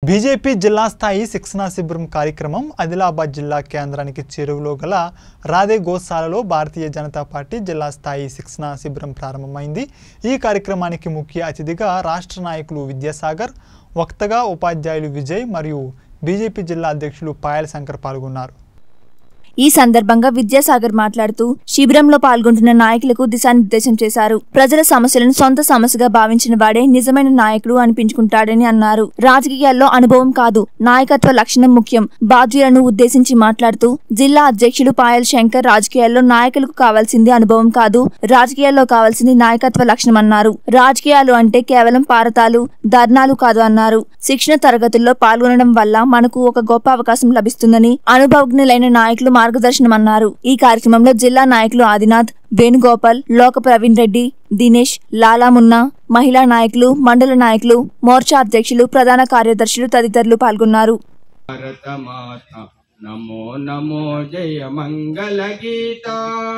BJP జిల్లా స్థాయి శిక్షణా శిబిరం కార్యక్రమం ఆదిలాబాద్ జిల్లా కేంద్రానికి చేరువలో గల రాధే గోశాలలో భారతీయ జనతా పార్టీ జిల్లా స్థాయి శిక్షణా శిబిరం ప్రారంభమైంది ఈ కార్యక్రమానికి ముఖ్య అతిథిగా రాష్ట్ర నాయకులు విద్యాసాగర్ వక్తగా ఉపాధ్యాయులు విజయ్ మరియు బీజేపీ జిల్లా అధ్యక్షులు పాయల్ శంకర్ పాల్గొన్నారు ఈ సందర్భంగా విద్యాసాగర్ మాట్లాడుతూ శిబిరంలో పాల్గొంటున్న నాయకులకు దిశానిర్దేశం చేశారు ప్రజల సమస్యలను సొంత సమస్యగా భావించిన వాడే నిజమైన నాయకుడు అనిపించుకుంటాడని అన్నారు రాజకీయాల్లో అనుభవం కాదు నాయకత్వ లక్షణం ముఖ్యం బాధ్యులను ఉద్దేశించి మాట్లాడుతూ జిల్లా అధ్యక్షులు పాయల్ శంకర్ రాజకీయాల్లో నాయకులకు కావాల్సింది అనుభవం కాదు రాజకీయాల్లో కావాల్సింది నాయకత్వ లక్షణం అన్నారు రాజకీయాలు అంటే కేవలం పారతాలు ధర్నాలు కాదు అన్నారు శిక్షణ తరగతుల్లో పాల్గొనడం వల్ల మనకు ఒక గొప్ప అవకాశం లభిస్తుందని అనుభవజ్ఞులైన నాయకులు మార్గదర్శనం అన్నారు ఈ కార్యక్రమంలో జిల్లా నాయకులు ఆదినాథ్ వేణుగోపాల్ లోక ప్రవీణ్ రెడ్డి దినేష్ లాలా మున్నా మహిళా నాయకులు మండల నాయకులు మోర్చా అధ్యక్షులు ప్రధాన కార్యదర్శులు తదితరులు పాల్గొన్నారు భారత మాత నమో నమో జయ మంగళ గీత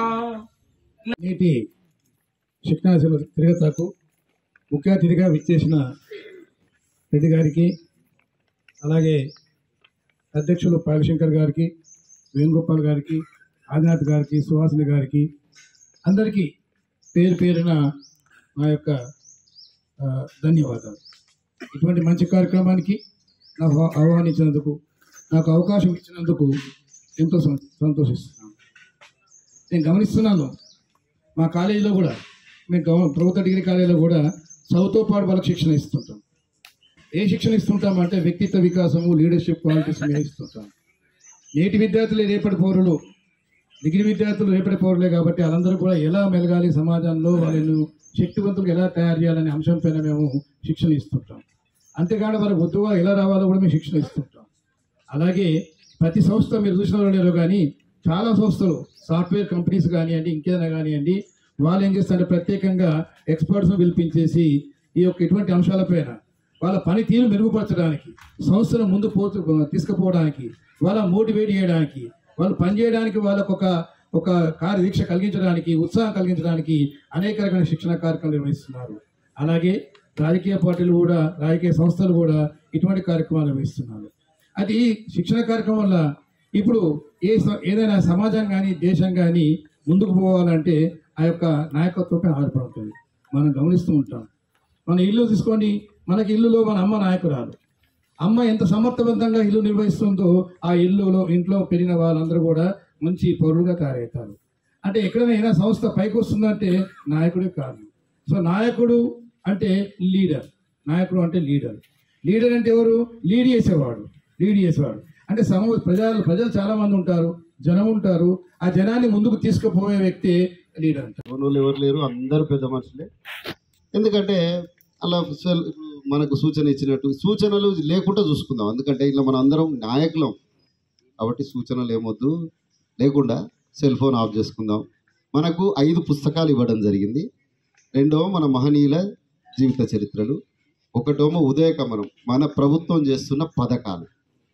నేటి శిక్షణ శిబిర తిరగతకు ముఖ్య అతిథిగా విచ్చేసిన రెడ్డి గారికి అలాగే అధ్యక్షులు పాలశంకర్ గారికి వేణుగోపాల్ గారికి ఆదినాథ్ గారికి సుహాసిని గారికి అందరికీ పేరు పేరున మా యొక్క ఆ, ధన్యవాదాలు ఇటువంటి మంచి కార్యక్రమానికి నాకు ఆహ్వానించినందుకు నాకు అవకాశం ఇచ్చినందుకు ఎంతో సం- సంతోషిస్తున్నాను నేను గమనిస్తున్నాను మా కాలేజీలో కూడా మేము గవ ప్రభుత్వ డిగ్రీ కాలేజీలో కూడా చదువుతో పాటు వాళ్ళకి శిక్షణ ఇస్తుంటాం ఏ శిక్షణ ఇస్తుంటాం అంటే వ్యక్తిత్వ వికాసము లీడర్షిప్ క్వాలిటీస్ మీద ఇస్తుంటాం నేటి విద్యార్థులే రేపటి పౌరులు డిగ్రీ విద్యార్థులు రేపటి పౌరులే కాబట్టి వాళ్ళందరూ కూడా ఎలా మెలగాలి సమాజంలో వాళ్ళను శక్తివంతులుగా ఎలా తయారు చేయాలనే అంశం పైన మేము శిక్షణ ఇస్తుంటాం అంతేకాదు వాళ్ళకి వద్దుగా ఎలా రావాలో కూడా మేము శిక్షణ ఇస్తుంటాం అలాగే ప్రతి సంస్థ మీరు చూసిన లేదో కానీ చాలా సంస్థలు సాఫ్ట్వేర్ కంపెనీస్ కానివ్వండి ఇంకేదైనా కానివ్వండి వాళ్ళు ఏం చేస్తారంటే ప్రత్యేకంగా ఎక్స్పర్ట్స్ను పిలిపించేసి ఈ యొక్క ఇటువంటి అంశాలపైన వాళ్ళ పనితీరు మెరుగుపరచడానికి సంస్థను ముందు పోతు తీసుకుపోవడానికి వాళ్ళ మోటివేట్ చేయడానికి వాళ్ళు పనిచేయడానికి వాళ్ళకు ఒక ఒక కార్యదీక్ష కలిగించడానికి ఉత్సాహం కలిగించడానికి అనేక రకమైన శిక్షణ కార్యక్రమాలు నిర్వహిస్తున్నారు అలాగే రాజకీయ పార్టీలు కూడా రాజకీయ సంస్థలు కూడా ఇటువంటి కార్యక్రమాలు నిర్వహిస్తున్నారు అది ఈ శిక్షణ కార్యక్రమం వల్ల ఇప్పుడు ఏ స- ఏదైనా సమాజం కానీ దేశం కానీ ముందుకు పోవాలంటే ఆ యొక్క నాయకత్వంపై ఆధారపడి ఉంటుంది మనం గమనిస్తూ ఉంటాం మన ఇల్లు తీసుకోండి మనకి ఇల్లులో మన అమ్మ నాయకురాలు అమ్మ ఎంత సమర్థవంతంగా ఇల్లు నిర్వహిస్తుందో ఆ ఇల్లులో ఇంట్లో పెరిగిన వాళ్ళందరూ కూడా మంచి పౌరులుగా తయారవుతారు అంటే ఎక్కడైనా సంస్థ పైకి వస్తుందంటే నాయకుడే కారణం సో నాయకుడు అంటే లీడర్ నాయకుడు అంటే లీడర్ లీడర్ అంటే ఎవరు లీడ్ చేసేవాడు లీడ్ చేసేవాడు అంటే సమ ప్రజలు ప్రజలు చాలా మంది ఉంటారు జనం ఉంటారు ఆ జనాన్ని ముందుకు తీసుకుపోయే వ్యక్తి లీడర్ అంటారు వాళ్ళు ఎవరు లేరు అందరు పెద్ద మనుషులే ఎందుకంటే అలా సెల్- మనకు సూచన ఇచ్చినట్టు సూచనలు లేకుండా చూసుకుందాం ఎందుకంటే ఇలా మన అందరం నాయకులం కాబట్టి సూచనలు ఏమొద్దు లేకుండా సెల్ ఫోన్ ఆఫ్ చేసుకుందాం మనకు ఐదు పుస్తకాలు ఇవ్వడం జరిగింది రెండవ మన మహనీయుల జీవిత చరిత్రలు ఒకటేమో ఉదయకమనం మన ప్రభుత్వం చేస్తున్న పథకాలు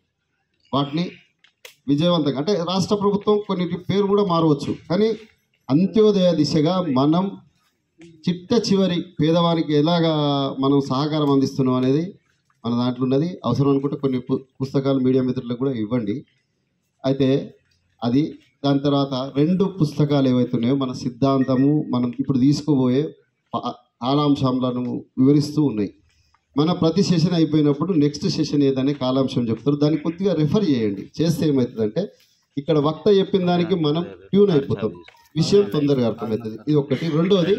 వాటిని విజయవంతంగా అంటే రాష్ట్ర ప్రభుత్వం కొన్ని పేరు కూడా మారవచ్చు కానీ అంత్యోదయ దిశగా మనం చిట్ట చివరి పేదవానికి ఎలాగా మనం సహకారం అందిస్తున్నాం అనేది మన దాంట్లో ఉన్నది అవసరం అనుకుంటే కొన్ని పు- పుస్తకాలు మీడియా మిత్రులకు కూడా ఇవ్వండి అయితే అది దాని తర్వాత రెండు పుస్తకాలు ఏవైతున్నాయో మన సిద్ధాంతము మనం ఇప్పుడు తీసుకోబోయే ప- కాలాంశాలను వివరిస్తూ ఉన్నాయి మన ప్రతి సెషన్ అయిపోయినప్పుడు నెక్స్ట్ సెషన్ ఏదనే కాలాంశం చెప్తారు దాన్ని కొద్దిగా రెఫర్ చేయండి చేస్తే ఏమవుతుందంటే ఇక్కడ వక్త చెప్పిన దానికి మనం ట్యూన్ అయిపోతాం విషయం తొందరగా అర్థమవుతుంది ఇది ఒకటి రెండోది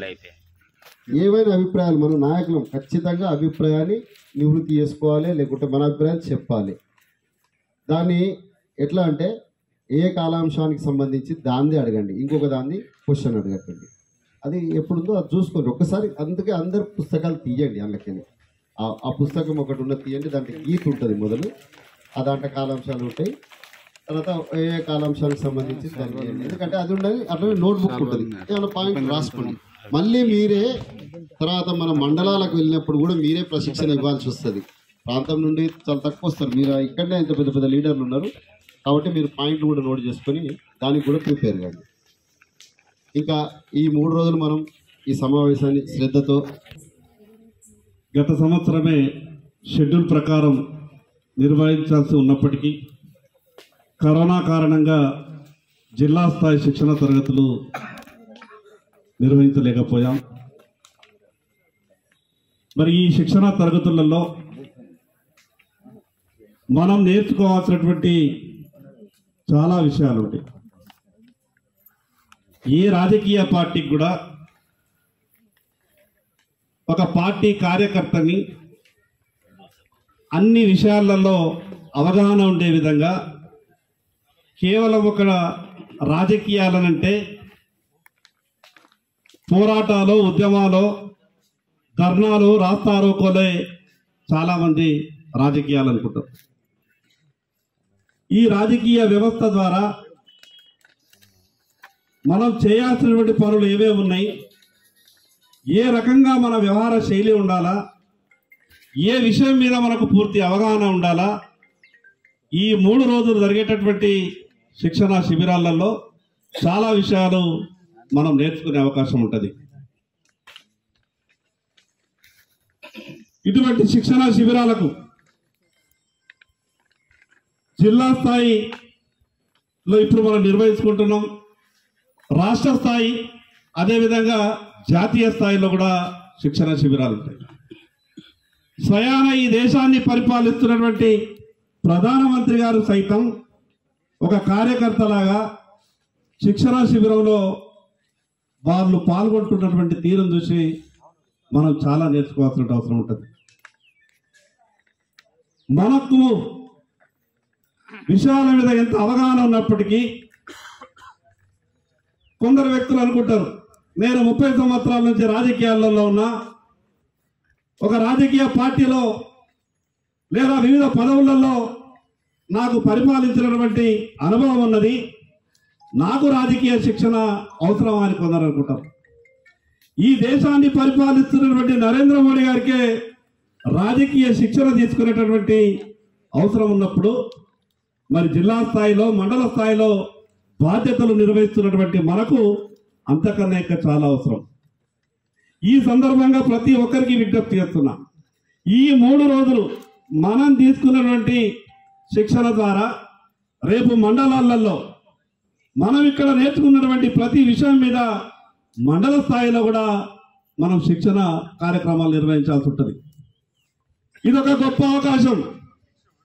ఏవైనా అభిప్రాయాలు మన నాయకులం ఖచ్చితంగా అభిప్రాయాన్ని నివృత్తి చేసుకోవాలి లేకుంటే మన అభిప్రాయాన్ని చెప్పాలి దాన్ని ఎట్లా అంటే ఏ కాలాంశానికి సంబంధించి దాన్ని అడగండి ఇంకొక దాన్ని క్వశ్చన్ అడగకండి అది ఎప్పుడుందో అది చూసుకోండి ఒక్కసారి అందుకే అందరు పుస్తకాలు తీయండి అందుకని ఆ ఆ పుస్తకం ఒకటి ఉన్నది తీయండి దాంట్లో గీత ఉంటుంది మొదలు ఆ దాంట్లో కాలాంశాలు ఉంటాయి తర్వాత ఏ ఏ కాలాంశానికి సంబంధించి దాన్ని తీయండి. ఎందుకంటే అది ఉండదు అట్లనే నోట్బుక్ ఉంటుంది ఏమైనా పాయింట్ రాసుకోండి మళ్ళీ మీరే తర్వాత మన మండలాలకు వెళ్ళినప్పుడు కూడా మీరే ప్రశిక్షణ ఇవ్వాల్సి వస్తుంది ప్రాంతం నుండి చాలా తక్కువ వస్తారు మీరు ఇక్కడనే ఇంత పెద్ద పెద్ద లీడర్లు ఉన్నారు కాబట్టి మీరు పాయింట్లు కూడా నోట్ చేసుకొని దానికి కూడా ప్రిపేర్ కాండి ఇంకా ఈ మూడు రోజులు మనం ఈ సమావేశాన్ని శ్రద్ధతో గత సంవత్సరమే షెడ్యూల్ ప్రకారం నిర్వహించాల్సి ఉన్నప్పటికీ కరోనా కారణంగా జిల్లా స్థాయి శిక్షణ తరగతులు నిర్వహించలేకపోయాం మరి ఈ శిక్షణ తరగతులలో మనం నేర్చుకోవాల్సినటువంటి చాలా విషయాలు ఉంటాయి ఏ రాజకీయ పార్టీకి కూడా ఒక పార్టీ కార్యకర్తని అన్ని విషయాలలో అవగాహన ఉండే విధంగా కేవలం ఒక రాజకీయాలనంటే పోరాటాలు ఉద్యమాలు ధర్నాలు రాస్తారోకోలే చాలామంది రాజకీయాలు అనుకుంటారు ఈ రాజకీయ వ్యవస్థ ద్వారా మనం చేయాల్సినటువంటి పనులు ఏవే ఉన్నాయి ఏ రకంగా మన వ్యవహార శైలి ఉండాలా ఏ విషయం మీద మనకు పూర్తి అవగాహన ఉండాలా ఈ మూడు రోజులు జరిగేటటువంటి శిక్షణ శిబిరాలలో చాలా విషయాలు మనం నేర్చుకునే అవకాశం ఉంటుంది ఇటువంటి శిక్షణ శిబిరాలకు జిల్లా స్థాయిలో ఇప్పుడు మనం నిర్వహించుకుంటున్నాం రాష్ట్ర స్థాయి అదేవిధంగా జాతీయ స్థాయిలో కూడా శిక్షణ శిబిరాలు ఉంటాయి స్వయాన ఈ దేశాన్ని పరిపాలిస్తున్నటువంటి ప్రధానమంత్రి గారు సైతం ఒక కార్యకర్తలాగా శిక్షణ శిబిరంలో వాళ్ళు పాల్గొంటున్నటువంటి తీరును చూసి మనం చాలా నేర్చుకోవాల్సిన అవసరం ఉంటుంది మనకు విషయాల మీద ఎంత అవగాహన ఉన్నప్పటికీ కొందరు వ్యక్తులు అనుకుంటారు నేను ముప్పై సంవత్సరాల నుంచి రాజకీయాలలో ఉన్నా ఒక రాజకీయ పార్టీలో లేదా వివిధ పదవులలో నాకు పరిపాలించినటువంటి అనుభవం ఉన్నది నాకు రాజకీయ శిక్షణ అవసరం అని కొందరు అనుకుంటారు ఈ దేశాన్ని పరిపాలిస్తున్నటువంటి నరేంద్ర మోడీ గారికే రాజకీయ శిక్షణ తీసుకునేటటువంటి అవసరం ఉన్నప్పుడు మరి జిల్లా స్థాయిలో మండల స్థాయిలో బాధ్యతలు నిర్వహిస్తున్నటువంటి మనకు అంతకన్నా ఇంకా చాలా అవసరం ఈ సందర్భంగా ప్రతి ఒక్కరికి విజ్ఞప్తి చేస్తున్నా ఈ మూడు రోజులు మనం తీసుకున్నటువంటి శిక్షణ ద్వారా రేపు మండలాలలో మనం ఇక్కడ నేర్చుకున్నటువంటి ప్రతి విషయం మీద మండల స్థాయిలో కూడా మనం శిక్షణ కార్యక్రమాలు నిర్వహించాల్సి ఉంటుంది ఇది ఒక గొప్ప అవకాశం